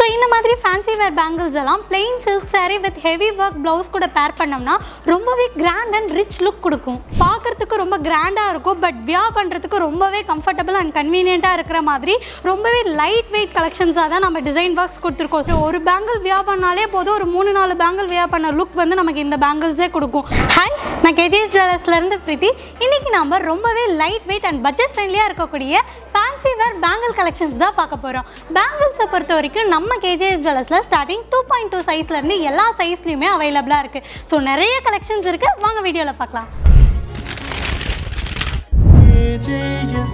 இந்த மாதிரி fancy wear bangles எல்லாம் plain silk saree with heavy work blouse கூட பேர் பண்ணோம்னா ரொம்பவே கிராண்ட் அண்ட் ரிச் லுக் கொடுக்கும் பார்க்கறதுக்கு ரொம்ப கிராண்டாக இருக்கும் பட் வியா பண்ணுறதுக்கு ரொம்பவே கம்ஃபர்டபுள் அண்ட் கன்வீனியண்ட்டாக இருக்கிற மாதிரி ரொம்பவே லைட் வெயிட் கலெக்ஷன்ஸாக தான் நம்ம டிசைன் ஒர்க்ஸ் கொடுத்துருக்கோம் ஸோ ஒரு பேங்கிள் வியா பண்ணாலே போதும் ஒரு மூணு நாலு பேங்கிள் வியா பண்ண லுக் வந்து நமக்கு இந்த பேங்கிள்ஸே கொடுக்கும் ஹாய் நான் கேஜிஎஸ் ஜுவல்லர்ஸ்லேருந்து பிரீத்தி இன்னைக்கு நம்ம ரொம்பவே லைட் வெயிட் அண்ட் பட்ஜெட் ஃப்ரெண்ட்லியாக இருக்கக்கூடிய ஃபேன்சி வேர் பேங்கிள் கலெக்ஷன்ஸ் தான் பார்க்க போகிறோம் பேங்கிள்ஸை பொறுத்த வரைக்கும் நம்ம கேஜிஎஸ் ஜுவல்லர்ஸில் ஸ்டார்டிங் டூ பாயிண்ட் டூ சைஸ்லேருந்து எல்லா சைஸ்லையுமே அவைலபிளாக இருக்குது ஸோ நிறைய கலெக்ஷன்ஸ் இருக்குது வாங்க வீடியோவில் பார்க்கலாம் KJS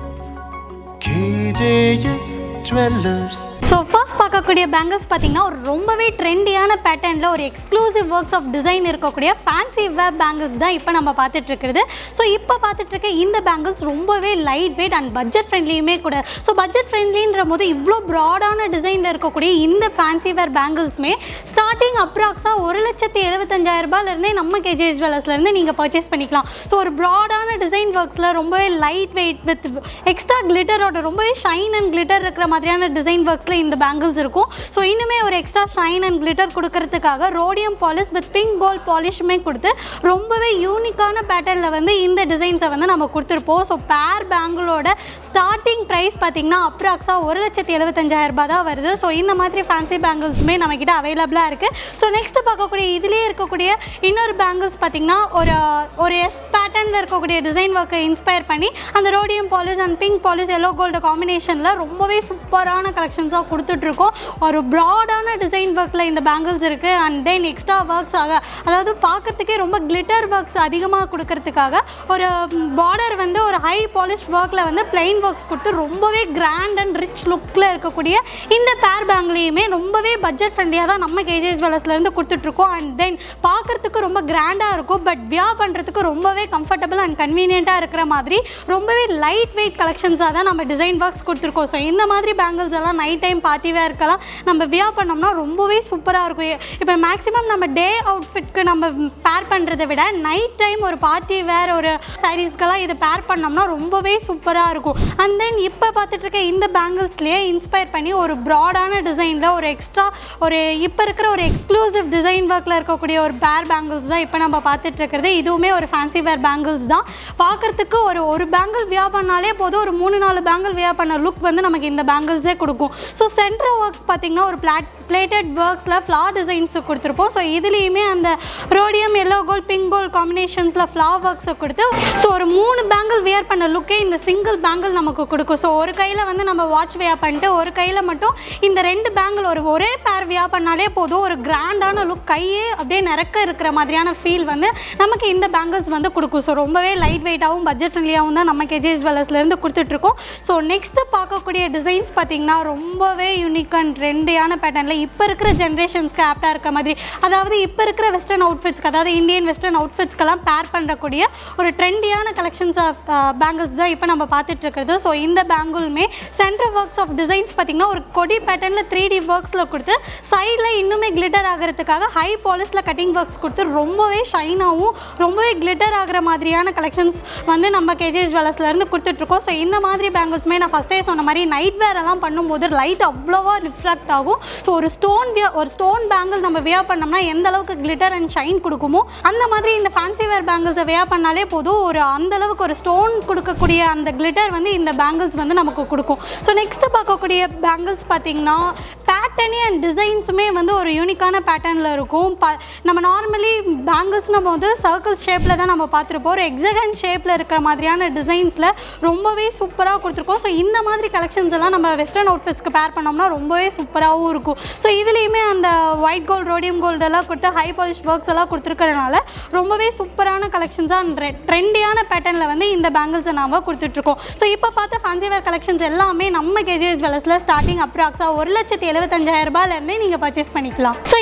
KJS Dwellers so first பார்க்கக்கூடிய பேங்கிள்ஸ் பார்த்தீங்கன்னா ஒரு ரொம்பவே ட்ரெண்டியான பேட்டர்னில் ஒரு எக்ஸ்க்ளூசிவ் ஒர்க்ஸ் ஆஃப் டிசைன் இருக்கக்கூடிய ஃபேன்சி வேர் பேங்கிள்ஸ் தான் இப்போ நம்ம பார்த்துட்டு இருக்கிறது ஸோ இப்போ பார்த்துட்டு இருக்க இந்த பேங்கிள்ஸ் ரொம்பவே லைட் வெயிட் அண்ட் பட்ஜெட் ஃப்ரெண்ட்லியுமே கூட ஸோ பட்ஜெட் ஃப்ரெண்ட்லின்ற போது இவ்வளோ ப்ராடான டிசைனில் இருக்கக்கூடிய இந்த ஃபேன்சி வேர் பேங்கிள்ஸுமே ஸ்டார்டிங் அப்ராக்ஸாக ஒரு லட்சத்தி எழுபத்தஞ்சாயிரம் ரூபாயிலேருந்தே நம்ம கேஜிஎஸ் ஜுவல்லர்ஸ்லேருந்து நீங்கள் பர்ச்சேஸ் பண்ணிக்கலாம் ஸோ ஒரு ப்ராடான டிசைன் ஒர்க்ஸில் ரொம்பவே லைட் வெயிட் வித் எக்ஸ்ட்ரா கிளிட்டரோட ரொம்பவே ஷைன் அண்ட் கிளிட்டர் இருக்கிற மாதிரியான டிசைன் ஒர்க்ஸில் இந்த பேங்கிள்ஸ் இருக்கும் ஸோ இன்னுமே ஒரு எக்ஸ்ட்ரா ஷைன் அண்ட் கிளிட்டர் கொடுக்கறதுக்காக rhodium polish with pink gold பாலிஷுமே கொடுத்து ரொம்பவே யூனிக்கான பேட்டர்னில் வந்து இந்த டிசைன்ஸை வந்து நம்ம கொடுத்துருப்போம் ஸோ பேர் பேங்கிளோட ஸ்டார்டிங் ப்ரைஸ் பார்த்தீங்கன்னா அப்ராக்ஸாக ஒரு லட்சத்தி எழுபத்தஞ்சாயிரம் ரூபாய் தான் வருது ஸோ இந்த மாதிரி ஃபேன்சி பேங்கிள்ஸுமே நம்மக்கிட்ட அவைலபிளாக இருக்குது ஸோ நெக்ஸ்ட் பார்க்கக்கூடிய இதுலேயே இருக்கக்கூடிய இன்னொரு பேங்கிள்ஸ் பார்த்தீங்கன்னா ஒரு ஒரு எஸ் பேட்டர்னில் இருக்கக்கூடிய டிசைன் ஒர்க்கை இன்ஸ்பயர் பண்ணி அந்த rhodium polish and pink polish yellow gold காம்பினேஷனில் ரொம்பவே சூப்பரான கலெக்ஷன்ஸாக கொடுத்துட்ருக்கோம் ஒரு ப்ராடான டிசைன் ஒர்க்கில் இந்த பேங்கிள்ஸ் இருக்குது அண்ட் தென் எக்ஸ்ட்ரா ஒர்க்ஸ் ஆக அதாவது பார்க்கறதுக்கே ரொம்ப கிளிட்டர் ஒர்க்ஸ் அதிகமாக கொடுக்கறதுக்காக ஒரு பார்டர் வந்து ஒரு ஹை பாலிஷ் ஒர்க்கில் வந்து பிளைன் ஒர்க்ஸ் கொடுத்து ரொம்பவே கிராண்ட் அண்ட் ரிச் லுக்கில் இருக்கக்கூடிய இந்த பேர் பேங்க்லேயுமே ரொம்பவே பட்ஜெட் ஃப்ரெண்ட்லியாக தான் நம்ம கேஜிஎஸ் ஜுவல்லர்ஸ்லேருந்து கொடுத்துட்ருக்கோம் அண்ட் தென் பார்க்கறதுக்கு ரொம்ப கிராண்டாக இருக்கும் பட் வியா பண்ணுறதுக்கு ரொம்பவே கம்ஃபர்டபுள் அண்ட் கன்வீனியண்ட்டாக இருக்கிற மாதிரி ரொம்பவே லைட் வெயிட் கலெக்ஷன்ஸாக தான் நம்ம டிசைன் ஒர்க்ஸ் கொடுத்துருக்கோம் ஸோ இந்த மாதிரி பேங்கிள்ஸ் எல்லாம் நைட் டைம் பார்ட்டி வேர்க்கெல்லாம் நம்ம வியா பண்ணோம்னா ரொம்பவே சூப்பராக இருக்கும் இப்போ மேக்ஸிமம் நம்ம டே அவுட்ஃபிட்க்கு நம்ம பேர் பண்ணுறதை விட நைட் டைம் ஒரு பார்ட்டி வேர் ஒரு சாரீஸ்க்கெல்லாம் இதை பேர் பண்ணோம்னா ரொம்பவே சூப்பராக இருக்கும் அண்ட் தென் இப்போ பார்த்துட்டு இருக்க இந்த பேங்கிள்ஸ்லேயே இன்ஸ்பயர் பண்ணி ஒரு ப்ராடான டிசைனில் ஒரு எக்ஸ்ட்ரா ஒரு இப்போ இருக்கிற ஒரு எக்ஸ்க்ளூசிவ் டிசைன் ஒர்க்கில் இருக்கக்கூடிய ஒரு பேர் பேங்கிள்ஸ் தான் இப்போ நம்ம பார்த்துட்டு இருக்கிறது இதுவுமே ஒரு ஃபேன்சி வேர் பேங்கிள்ஸ் தான் பார்க்கறதுக்கு ஒரு ஒரு பேங்கிள் வியா பண்ணாலே போதும் ஒரு மூணு நாலு பேங்கிள் வியா பண்ண லுக் வந்து நமக்கு இந்த பேங்கிள்ஸே கொடுக்கும் ஸோ சென்டர் ஒர்க் பார்த்திங்கன்னா ஒரு பிளாட் பிளேட்டட் ஒர்க்ஸில் ஃப்ளார் டிசைன்ஸ் கொடுத்துருப்போம் ஸோ இதுலேயுமே அந்த ரோடியம் எல்லோ கோல்ட் பிங்க் கோல்ட் காம்பினேஷன்ஸில் ஃப்ளார் ஒர்க்ஸை கொடுத்து ஸோ ஒரு மூணு பேங்கிள் வியர் பண்ண லுக்கே இந்த சிங்கிள் பேங்கிள் நமக்கு கொடுக்கும் ஸோ ஒரு கையில் வந்து நம்ம வாட்ச் வியா பண்ணிட்டு ஒரு கையில் மட்டும் இந்த ரெண்டு பேங்கிள் ஒரு ஒரே பேர் வியா பண்ணாலே போதும் ஒரு கிராண்டான லுக் கையே அப்படியே நிறக்க இருக்கிற மாதிரியான ஃபீல் வந்து நமக்கு இந்த பேங்கிள்ஸ் வந்து கொடுக்கும் ஸோ ரொம்பவே லைட் வெயிட்டாகவும் பட்ஜெட் ஃப்ரெண்ட்லியாகவும் தான் நம்ம கேஜிஎஸ் ஜுவல்லர்ஸ்லேருந்து கொடுத்துட்ருக்கோம் ஸோ நெக்ஸ்ட்டு பார்க்கக்கூடிய டிசைன்ஸ் பார்த்திங்கன்னா ரொம்பவே யூனிக் அண்ட் ட்ரெண்டியான பேட்டர்னில் இப்போ இருக்கிற ஜென்ரேஷன்ஸ்க்கு ஆப்டாக இருக்க மாதிரி அதாவது இப்போ இருக்கிற வெஸ்டர்ன் அவுட்ஃபிட்ஸ்க்கு அதாவது இந்தியன் வெஸ்டர்ன் அவுட்ஃபிட்ஸ்க்கெல்லாம் பேர் பண்ணக்கூடிய ஒரு ட்ரெண்டியான கலெக்ஷன்ஸ் ஆஃப் பேங்கிள்ஸ் தான் இப்போ நம்ம பார்த்துட்டு இருக்கிறது ஸோ இந்த பேங்கிளுமே சென்டர் ஒர்க்ஸ் ஆஃப் டிசைன்ஸ் பார்த்திங்கன்னா ஒரு கொடி பேட்டர்னில் த்ரீ டி ஒர்க்ஸில் கொடுத்து சைடில் இன்னுமே கிளிட்டர் ஆகிறதுக்காக ஹை பாலிஷில் கட்டிங் ஒர்க்ஸ் கொடுத்து ரொம்பவே ஷைனாகவும் ரொம்பவே கிளிட்டர் ஆகிற மாதிரியான கலெக்ஷன்ஸ் வந்து நம்ம கேஜிஎஸ் ஜுவல்லர்ஸ்லேருந்து கொடுத்துட்ருக்கோம் ஸோ இந்த மாதிரி பேங்கிள்ஸுமே நான் ஃபஸ்ட்டே சொன்ன மாதிரி நைட் வேர் எல்லாம் பண்ணும்போது லைட் அவ்வளோவா ரிஃப்ளெக்ட் ஆகும் ஸோ ஒரு ஸ்டோன் வியா ஒரு ஸ்டோன் பேங்கிள் நம்ம வியா பண்ணோம்னா எந்த அளவுக்கு கிளிட்டர் அண்ட் ஷைன் கொடுக்குமோ அந்த மாதிரி இந்த ஃபேன்சி வேர் பேங்கிள்ஸை வியா பண்ணாலே போதும் ஒரு அந்த அளவுக்கு ஒரு ஸ்டோன் கொடுக்கக்கூடிய அந்த கிளிட்டர் வந்து இந்த பேங்கிள்ஸ் வந்து நமக்கு கொடுக்கும் ஸோ நெக்ஸ்ட்டு பார்க்கக்கூடிய பேங்கிள்ஸ் பார்த்தீங்கன்னா பேட்டர்னே அண்ட் டிசைன்ஸுமே வந்து ஒரு யூனிக்கான பேட்டர்னில் இருக்கும் ப நம்ம நார்மலி பேங்கிள்ஸ் நம்ம வந்து சர்க்கிள் ஷேப்பில் தான் நம்ம பார்த்துருப்போம் ஒரு எக்ஸகன் ஷேப்பில் இருக்கிற மாதிரியான டிசைன்ஸில் ரொம்பவே சூப்பராக கொடுத்துருக்கோம் ஸோ இந்த மாதிரி கலெக்ஷன்ஸ் எல்லாம் நம்ம வெஸ்டர்ன் அவுட்ஃபிட்ஸ்க்கு பேர் பண்ணோம்னா ரொம்பவே சூப்பராகவும் இருக்கும் ஸோ இதுலேயுமே அந்த ஒயிட் கோல்டு ரோடியம் கோல்டு எல்லாம் கொடுத்து ஹை பாலிஷ் ஒர்க்ஸ் எல்லாம் கொடுத்துருக்கறனால ரொம்பவே சூப்பரான கலெக்ஷன்ஸாக ட்ரெண்டியான பேட்டர்னில் வந்து இந்த பேங்கிள்ஸை நாம் கொடுத்துட்ருக்கோம் ஸோ இப்போ பார்த்த ஃபேன்சி வேர் கலெக்ஷன்ஸ் எல்லாமே நம்ம கேஜிஎஸ் ஜுவல்லர்ஸில் ஸ்டார்டிங் அப்ராக்ஸாக ஒரு லட்சத்தி எழுபத்தஞ்சாயிரம் ரூபாயிலேருந்தே நீங்கள் பர்ச்சேஸ் பண்ணிக்கலாம் ஸோ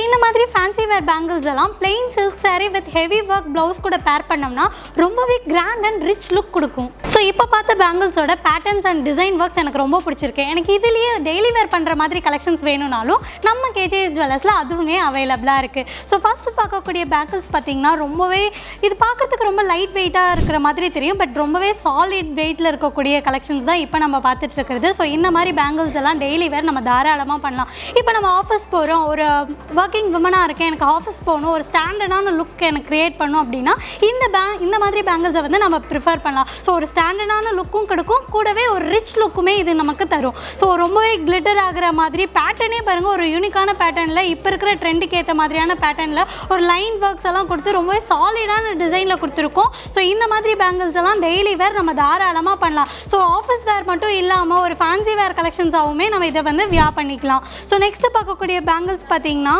இந்த மாதிரி ஃபேன்சி வேர் பேங்கிள்ஸ் எல்லாம் plain silk saree with heavy work blouse கூட பேர் பண்ணோம்னா ரொம்பவே கிராண்ட் அண்ட் ரிச் லுக் கொடுக்கும் ஸோ இப்போ பார்த்த பேங்கிள்ஸோட பேட்டர்ன்ஸ் அண்ட் டிசைன் ஒர்க்ஸ் எனக்கு ரொம்ப பிடிச்சிருக்கு எனக்கு இதுலேயே டெய்லி வேர் பண்ணுற மாதிரி கலெக்ஷன்ஸ் வேணும்னாலும் நம்ம கேஜேஎஸ் ஜுவல்லர்ஸில் அதுவுமே அவைலபிளாக இருக்குது ஸோ ஃபஸ்ட்டு பார்க்கக்கூடிய பேங்கிள்ஸ் பார்த்தீங்கன்னா ரொம்பவே இது பார்க்கறதுக்கு ரொம்ப லைட் வெயிட்டாக இருக்கிற மாதிரி தெரியும் பட் ரொம்பவே சாலிட் வெயிட்டில் இருக்கக்கூடிய கலெக்ஷன்ஸ் தான் இப்போ நம்ம பார்த்துட்டு இருக்கிறது ஸோ இந்த மாதிரி பேங்கிள்ஸ் எல்லாம் டெய்லி வேர் நம்ம தாராளமாக பண்ணலாம் இப்போ நம்ம ஆஃபீஸ் போகிறோம் ஒரு ஒர்க்கிங் விமனாக இருக்கேன் எனக்கு ஆஃபீஸ் போகணும் ஒரு ஸ்டாண்டர்டான லுக் எனக்கு க்ரியேட் பண்ணும் அப்படின்னா இந்த பேங்க் இந்த மாதிரி பேங்கிள்ஸை வந்து நம்ம ப்ரிஃபர் பண்ணலாம் ஸோ ஒரு ஸ்டாண்டர்டான லுக்கும் கிடைக்கும் கூடவே ஒரு ரிச் லுக்குமே இது நமக்கு தரும் ஸோ ரொம்பவே கிளிட்டர் ஆகிற மாதிரி பேட்டர்னே பாருங்கள் ஒரு யூனிக்கான பேட்டர்னில் இப்போ இருக்கிற ட்ரெண்டுக்கு ஏற்ற மாதிரியான பேட்டர்னில் ஒரு லைன் ஒர்க்ஸ் எல்லாம் கொடுத்து ரொம்பவே சாலிடான டிசைனில் கொடுத்துருக்கோம் ஸோ இந்த மாதிரி பேங்கிள்ஸ் எல்லாம் டெய்லி வேர் நம்ம தாராளமாக பண்ணலாம் ஸோ ஆஃபீஸ் வேர் மட்டும் இல்லாமல் ஒரு ஃபேன்சி வேர் கலெக்ஷன்ஸாகவுமே நம்ம இதை வந்து வியா பண்ணிக்கலாம் ஸோ நெக்ஸ்ட்டு பார்க்கக்கூடிய பேங்கிள்ஸ் பார்த்தீங்கன்னா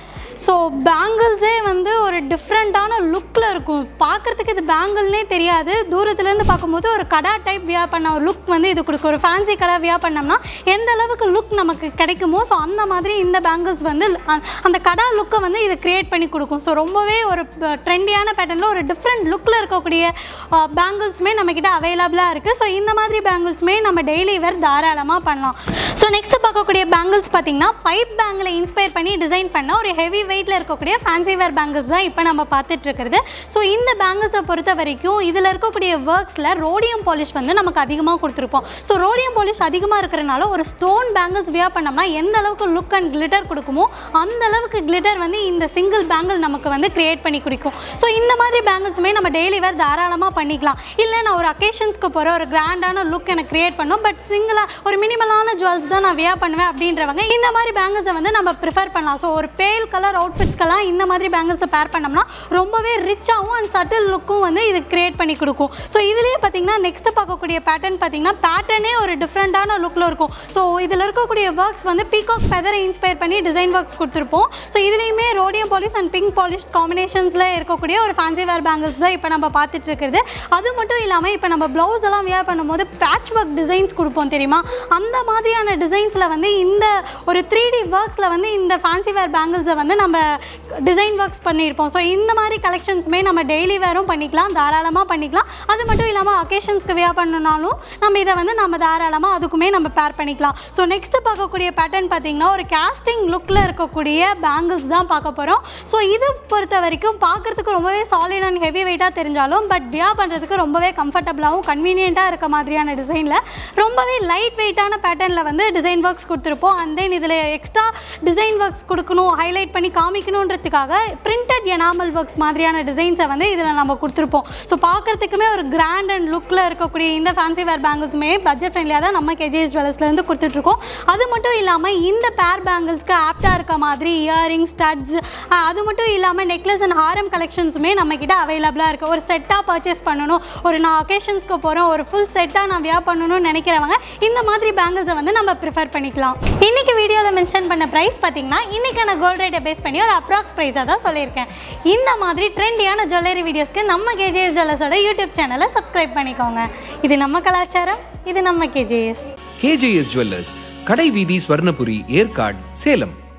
ஸோ பேங்கிள்ஸே வந்து ஒரு டிஃப்ரெண்ட்டான லுக்கில் இருக்கும் பார்க்குறதுக்கு இது பேங்கிள்னே தெரியாது தூரத்துலேருந்து பார்க்கும்போது ஒரு கடா டைப் வியா பண்ண ஒரு லுக் வந்து இது கொடுக்கும் ஒரு ஃபேன்சி கடை வியா பண்ணோம்னா எந்த அளவுக்கு லுக் நமக்கு கிடைக்குமோ ஸோ அந்த மாதிரி இந்த பேங்கிள்ஸ் வந்து அ- அந்த கடா லுக்கை வந்து இது க்ரியேட் பண்ணி கொடுக்கும் ஸோ ரொம்பவே ஒரு ட்ரெண்டியான பேட்டர்னில் ஒரு டிஃப்ரெண்ட் லுக்கில் இருக்கக்கூடிய பேங்கிள்ஸுமே நம்மக்கிட்ட அவைலபிளாக இருக்குது ஸோ இந்த மாதிரி பேங்கிள்ஸுமே நம்ம டெய்லி வேர் தாராளமாக பண்ணலாம் ஸோ நெக்ஸ்ட் பார்க்கக்கூடிய பேங்கிள்ஸ் பார்த்தீங்கன்னா பைப் பேங்கில் இன்ஸ்பயர் பண்ணி டிசைன் பண்ண ஒரு ஹெவி வெயிட்டில் இருக்கக்கூடிய ஃபேன்சி வேர் பேங்கிள்ஸ் தான் இப்போ நம்ம பார்த்துட்டு இருக்கிறது ஸோ இந்த பேங்கிள்ஸை பொறுத்த வரைக்கும் இதில் இருக்கக்கூடிய ஒர்க்ஸில் ரோடியம் பாலிஷ் வந்து நமக்கு அதிகமாக கொடுத்துருப்போம் ஸோ ரோடியம் பாலிஷ் அதிகமாக இருக்கிறனால ஒரு ஸ்டோன் பேங்கிள்ஸ் வியா பண்ணோம்னா எந்த அளவுக்கு லுக் அண்ட் கிளிட்டர் கொடுக்குமோ அந்த அளவுக்கு கிளிட்டர் வந்து இந்த சிங்கிள் பேங்கிள் நமக்கு வந்து கிரியேட் பண்ணி கொடுக்கும் ஸோ இந்த மாதிரி பேங்கிள்ஸுமே நம்ம டெய்லி வேர் தாராளமாக பண்ணிக்கலாம் இல்லை நான் ஒரு அக்கேஷன்ஸ்க்கு போகிற ஒரு கிராண்டான லுக் எனக்கு கிரியேட் பண்ணும் பட் சிங்கிளாக ஒரு மினிமலான ஜுவல்ஸ் தான் நான் வியா பண்ணுவேன் அப்படின்றவங்க இந்த மாதிரி பேங்கிள்ஸை வந்து நம்ம ப்ரிஃபர் பண்ணலாம் ஸோ ஒரு பேல் கலர் அவுட்ஃபிட்ஸ்க்கெல்லாம் இந்த மாதிரி பேங்கிள்ஸை பேர் பண்ணோம்னா ரொம்பவே ரிச்சாகவும் அண்ட் சட்டில் லுக்கும் வந்து இது கிரியேட் பண்ணி கொடுக்கும் ஸோ இதுலேயே பார்த்தீங்கன்னா நெக்ஸ்ட் பார்க்கக்கூடிய பேட்டர்ன் பார்த்தீங்கன்னா பேட்டர்னே ஒரு டிஃப்ரெண்ட்டான லுக்கில் இருக்கும் ஸோ இதில் இருக்கக்கூடிய ஒர்க்ஸ் வந்து பீகாக் ஃபெதரை இன்ஸ்பயர் பண்ணி டிசைன் ஒர்க்ஸ் கொடுத்துருப்போம் ஸோ இதுலேயுமே rhodium polish and pink polish காம்பினேஷன்ஸில் இருக்கக்கூடிய ஒரு ஃபேன்சி வேர் பேங்கிள்ஸ் தான் இப்போ நம்ம பார்த்துட்டு இருக்கிறது அது மட்டும் இல்லாமல் இப்போ நம்ம ப்ளவுஸ் எல்லாம் வியர் பண்ணும்போது பேட்ச் ஒர்க் டிசைன்ஸ் கொடுப்போம் தெரியுமா அந்த மாதிரியான டிசைன்ஸில் வந்து இந்த ஒரு த்ரீ டி ஒர்க்ஸில் வந்து இந்த ஃபேன்சி வேர் பேங்கிள்ஸை வந்து நம்ம டிசைன் ஒர்க்ஸ் பண்ணியிருப்போம் ஸோ இந்த மாதிரி கலெக்ஷன்ஸுமே நம்ம டெய்லி வேரும் பண்ணிக்கலாம் தாராளமாக பண்ணிக்கலாம் அது மட்டும் இல்லாமல் அக்கேஷன்ஸ்க்கு வியர் பண்ணனாலும் நம்ம இதை வந்து நம்ம தாராளமாக அதுக்குமே நம்ம பேர் பண்ணிக்கலாம் ஸோ நெக்ஸ்ட் பார்க்கக்கூடிய பேட்டர்ன் பார்த்தீங்கன்னா ஒரு கேஸ்டிங் லுக்கில் இருக்கக்கூடிய பேங்கிள்ஸ் தான் பார்க்க போகிறோம் ஸோ இது பொறுத்த வரைக்கும் பார்க்குறதுக்கு ரொம்பவே சாலிட் அண்ட் ஹெவி வெயிட்டாக தெரிஞ்சாலும் பட் வியர் பண்ணுறதுக்கு ரொம்பவே கம்ஃபர்டபுளாகவும் கன்வீனியண்ட்டாக இருக்க மாதிரியான டிசைனில் ரொம்பவே லைட் வெயிட்டான பேட்டர்னில் வந்து டிசைன் ஒர்க்ஸ் கொடுத்துருப்போம் அண்ட் தென் இதில் எக்ஸ்ட்ரா டிசைன் ஒர்க்ஸ் கொடுக்கணும் ஹைலைட் பண்ணி காமிக்கணுன்றதுக்காக பிரிண்டட் எனாமல் ஒர்க்ஸ் மாதிரியான டிசைன்ஸை வந்து இதில் நம்ம கொடுத்துருப்போம் ஸோ பார்க்குறதுக்குமே ஒரு கிராண்ட் அண்ட் லுக்கில் இருக்கக்கூடிய இந்த ஃபேன்சி வேர் பேங்கிள்ஸுமே பட்ஜெட் ஃப்ரெண்ட்லியாக தான் நம்ம கேஜிஎஸ் ஜுவல்லர்ஸ்லேருந்து கொடுத்துட்ருக்கோம் அது மட்டும் இல்லாமல் இந்த பேர் பேங்கிள்ஸ்க்கு ஆப்டாக இருக்க மாதிரி இயரிங் ஸ்டட்ஸ் அது மட்டும் இல்லாமல் நெக்லஸ் அண்ட் ஹாரம் கலெக்ஷன்ஸுமே நம்மக்கிட்ட அவைலபிளாக இருக்குது ஒரு செட்டாக பர்ச்சேஸ் பண்ணணும் ஒரு நான் அக்கேஷன்ஸ்க்கு போகிறோம் ஒரு ஃபுல் செட்டாக நான் வியா பண்ணணும்னு நினைக்கிறவங்க இந்த மாதிரி பேங்கிள்ஸை வந்து நம்ம ப்ரிஃபர் பண்ணிக்கலாம் இன்னைக்கு வீடியோவில் மென்ஷன் பண்ண ப்ரைஸ் பார்த்தீங்கன்னா இன்றைக்கான கோல்ட் ரேட்டை பேஸ் பண்ணி ஒரு அப்ராக்ஸ் ப்ரைஸாக தான் சொல்லியிருக்கேன் இந்த மாதிரி ட்ரெண்டியான ஜுவல்லரி வீடியோஸ்க்கு நம்ம கேஜேஎஸ் ஜுவல்லர்ஸோட யூடியூப் சேனலை சப்ஸ்கிரைப் பண்ணிக்கோங்க இது நம்ம கலாச்சாரம் இது நம்ம கேஜேஎஸ் கேஜேஎஸ் ஜுவல்லர்ஸ் கடை வீதி ஸ்வர்ணபுரி ஏற்காடு சேலம்